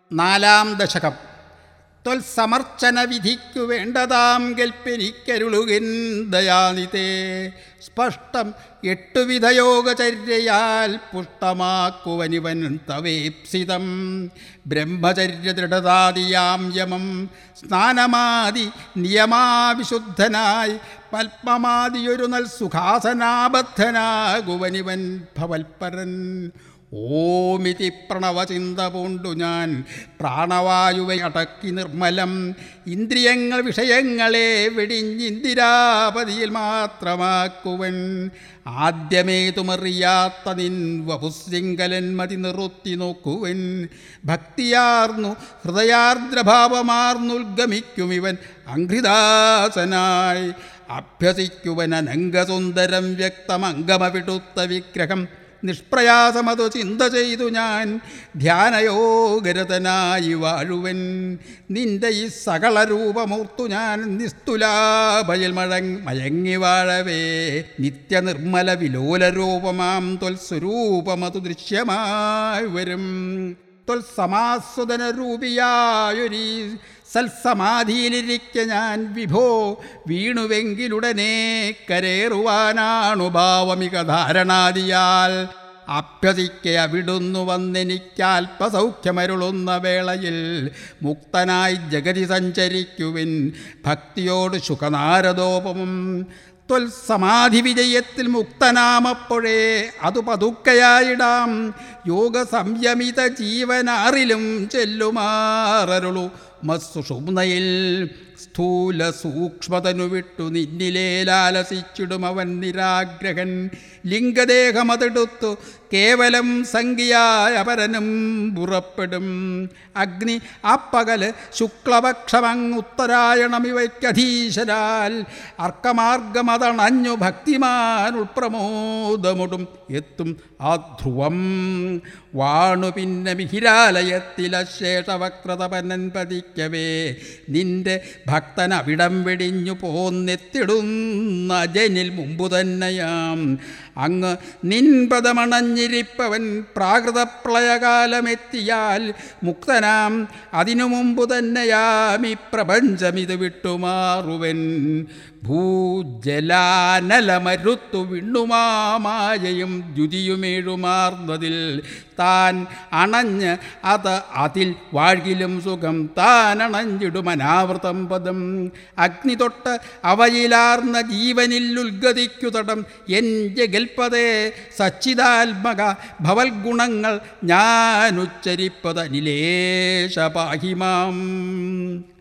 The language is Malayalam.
നാലാം ദശകം ത്വൽസമർച്ചന വിധിക്കു വേണ്ടതാം കൽപ്പനിക്കരുളുകിൻ ദയാനിതേ സ്പഷ്ടം എട്ടുവിധയോഗചര്യയാൽ പുഷ്ടമാക്കുവനിവൻ തവേപ്സിതം ബ്രഹ്മചര്യദൃഢതാദിയാം യമം സ്നാനമാതി നിയമാവിശുദ്ധനായി പത്മമാതിയൊരു നൽ സുഖാസനാബദ്ധനാകുവനിവൻ ഭവൽപരൻ ഓമിതി പ്രണവചിന്ത പൂണ്ടു ഞാൻ പ്രാണവായുവെ അടക്കി നിർമ്മലം ഇന്ദ്രിയങ്ങൾ വിഷയങ്ങളെ വെടിഞ്ഞിന്ദിരാപതിയിൽ മാത്രമാക്കുവൻ ആദ്യമേതുമറിയാത്ത നിൻ വപുശൃംഖലൻ മതി നിറുത്തി നോക്കുവൻ ഭക്തിയാർന്നു ഹൃദയാർദ്രഭാവമാർന്നുൽഗമിക്കും ഇവൻ അഘ്രിദാസനായി അഭ്യസിക്കുവൻ അനംഗസുന്ദരം വ്യക്തമംഗമവിടുത്ത വിഗ്രഹം നിഷ്പ്രയാസമതു ചിന്ത ചെയ്തു ഞാൻ ധ്യാനയോഗരതനായി വാഴുവൻ നിന്റെ ഈ സകള രൂപമൂർത്തു ഞാൻ നിസ്തുലാഭയിൽ മഴങ് മയങ്ങി വാഴവേ നിത്യനിർമ്മല വിലോല രൂപമാം ത്വൽസ്വരൂപമതു ദൃശ്യമായി വരും ത്വൽസമാസ്വദന രൂപിയായൊരീ സൽസമാധിയിലിരിക്കെ ഞാൻ വിഭോ വീണുവെങ്കിലുടനെ കരേറുവാനാണു ഭാവമിക ധാരണാദിയാൽ അഭ്യസിക്കെ അവിടുന്നു വന്നെനിക്കൽപസൗഖ്യമരുളുന്ന വേളയിൽ മുക്തനായി ജഗതി സഞ്ചരിക്കുവിൻ ഭക്തിയോട് സുഖനാരദോപമം ത്വൽ സമാധി വിജയത്തിൽ മുക്തനാമപ്പോഴേ അതു പതുക്കയായിടാം യോഗ സംയമിത ജീവനാറിലും ചെല്ലുമാറരുളു മസ്സുഷുമ്നയിൽ സ്ഥൂല സൂക്ഷ്മതനു വിട്ടു നിന്നിലേലാലസിച്ചിടും അവൻ നിരാഗ്രഹൻ ലിംഗദേഹമതെടുത്തു കേവലം സംഖ്യയായ അപരനും പുറപ്പെടും അഗ്നി അപ്പകല് ശുക്ലപക്ഷമങ്ങുത്തരായണമിവയ്ക്കധീശരാൽ അർക്കമാർഗമതണഞ്ഞു ഭക്തിമാൻ ഉൾപ്രമോദമുടും എത്തും ആ ധ്രുവം വാണു പിന്നെ മിഹിരാലയത്തിലശേഷവക്രതപനൻ പതിക്കവേ നിന്റെ ഭക്തൻ അവിടം വെടിഞ്ഞു പോന്നെത്തിടുന്ന ജനിൽ മുമ്പു തന്നെയാം അങ്ങ് നിൻപദമണഞ്ഞിരിപ്പവൻ പ്രാകൃതപ്രളയകാലമെത്തിയാൽ മുക്തനാം അതിനു മുമ്പു തന്നെയാം ഈ പ്രപഞ്ചമിത് വിട്ടുമാറുവൻ ഭൂജലാനലമരുത്തു വിണ്ണുമാമായയും ദ്യുതിയുമേഴുമാർന്നതിൽ താൻ അണഞ്ഞ് അത് അതിൽ വാഴ്കിലും സുഖം താൻ അണഞ്ഞിടുമനാവൃതം പദം അഗ്നി തൊട്ട് അവയിലാർന്ന ജീവനിൽ ഉദ്ഗതിക്കു തടം എൻ ജഗൽപതേ സച്ചിദാത്മക ഭവൽ ഗുണങ്ങൾ ഞാൻ ഉച്ചരിപ്പതനിലേശ പാഹിമാം